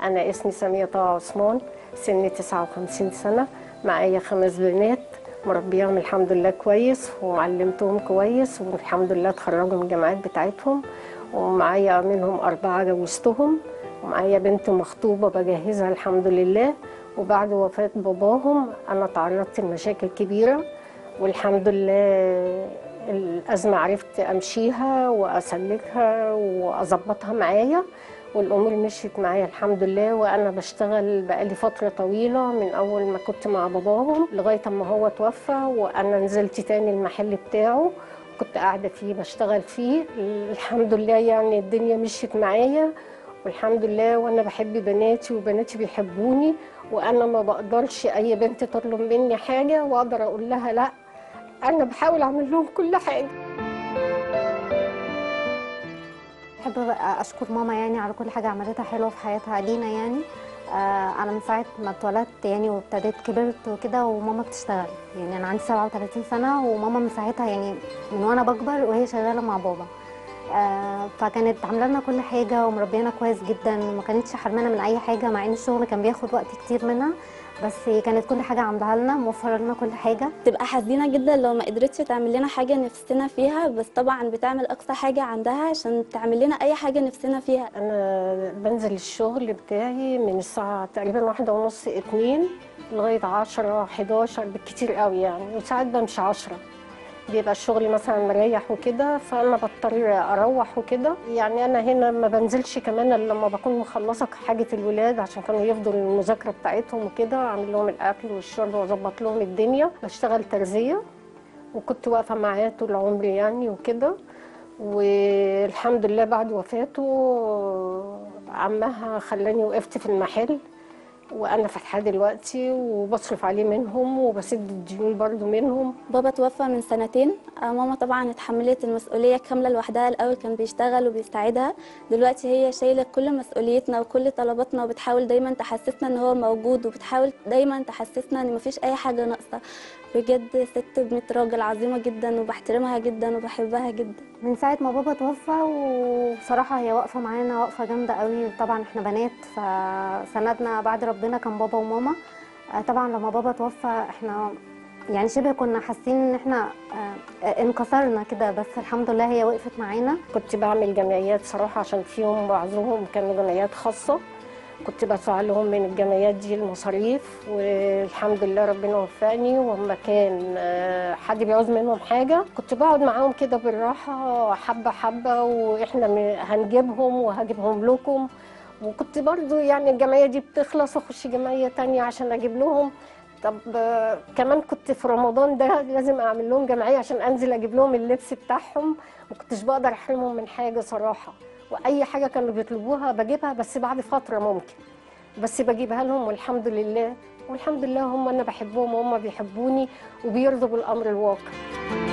أنا اسمي سمية طه عثمان سني 59 سنة معايا خمس بنات مربيهم الحمد لله كويس وعلمتهم كويس والحمد لله اتخرجوا من الجامعات بتاعتهم ومعايا منهم أربعة جوزتهم ومعايا بنت مخطوبة بجهزها الحمد لله وبعد وفاة باباهم أنا تعرضت لمشاكل كبيرة والحمد لله الأزمة عرفت أمشيها وأسلكها وأظبطها معايا والأمور مشيت معايا الحمد لله وأنا بشتغل بقالي فترة طويلة من أول ما كنت مع باباهم لغاية ما هو توفى وأنا نزلت تاني المحل بتاعه كنت قاعدة فيه بشتغل فيه الحمد لله يعني الدنيا مشيت معايا والحمد لله وأنا بحب بناتي وبناتي بيحبوني وأنا ما بقدرش أي بنت تطلب مني حاجة وأقدر أقول لها لأ أنا بحاول أعمل لهم كل حاجة بحب بقى اشكر ماما يعني على كل حاجه عملتها حلوه في حياتها لينا يعني آه انا من ساعه ما اتولدت يعني وابتديت كبرت وكده وماما بتشتغل يعني انا عندي 37 سنه وماما من ساعتها يعني من وانا بكبر وهي شغاله مع بابا آه فكانت عامله لنا كل حاجه ومربيانا كويس جدا وما كانتش حرمانه من اي حاجه مع ان الشغل كان بياخد وقت كتير منها بس كانت كل حاجه عندها لنا موفره لنا كل حاجه تبقى حزينه جدا لو ما قدرتش تعمل لنا حاجه نفسنا فيها بس طبعا بتعمل اقصى حاجه عندها عشان تعمل لنا اي حاجه نفسنا فيها أنا بنزل الشغل بتاعي من الساعة تقريبا واحدة ونص اتنين لغاية عشرة حداشر بالكتير قوي يعني وساعات بمشي عشرة بيبقى الشغل مثلا مريح وكده فانا بضطر اروح وكده يعني انا هنا ما بنزلش كمان الا لما بكون مخلصه حاجه الولاد عشان كانوا يفضوا المذاكره بتاعتهم وكده اعمل لهم الاكل والشرب واظبط لهم الدنيا بشتغل ترزيه وكنت واقفه معاه طول عمري يعني وكده والحمد لله بعد وفاته عمها خلاني وقفت في المحل وانا فاتحاه دلوقتي وبصرف عليه منهم وبسد الديون برضو منهم بابا توفى من سنتين آه، ماما طبعا اتحملت المسؤوليه كامله لوحدها الاول كان بيشتغل وبيساعدها دلوقتي هي شايله كل مسؤوليتنا وكل طلباتنا وبتحاول دايما تحسسنا ان هو موجود وبتحاول دايما تحسسنا ان مفيش اي حاجه ناقصه بجد ست بنت راجل عظيمه جدا وبحترمها جدا وبحبها جدا من ساعه ما بابا توفى وبصراحه هي واقفه معانا واقفه جامده قوي وطبعا احنا بنات فسندنا بعد ربنا كان بابا وماما آه، طبعا لما بابا توفى احنا يعني شبه كنا حاسين ان احنا آه، انكسرنا كده بس الحمد لله هي وقفت معانا كنت بعمل جمعيات صراحه عشان فيهم بعضهم كانوا جمعيات خاصه كنت بدفع لهم من الجمعيات دي المصاريف والحمد لله ربنا وفقني وما كان آه، حد بيعوز منهم حاجه كنت بقعد معاهم كده بالراحه حبه حبه واحنا م- هنجيبهم وهجيبهم لكم وكنت برضو يعني الجمعيه دي بتخلص واخش جمعيه تانية عشان اجيب لهم طب آه، كمان كنت في رمضان ده لازم اعمل لهم جمعيه عشان انزل اجيب لهم اللبس بتاعهم ما كنتش بقدر احرمهم من حاجه صراحه واي حاجه كانوا بيطلبوها بجيبها بس بعد فتره ممكن بس بجيبها لهم والحمد لله والحمد لله هم انا بحبهم وهم بيحبوني وبيرضوا بالامر الواقع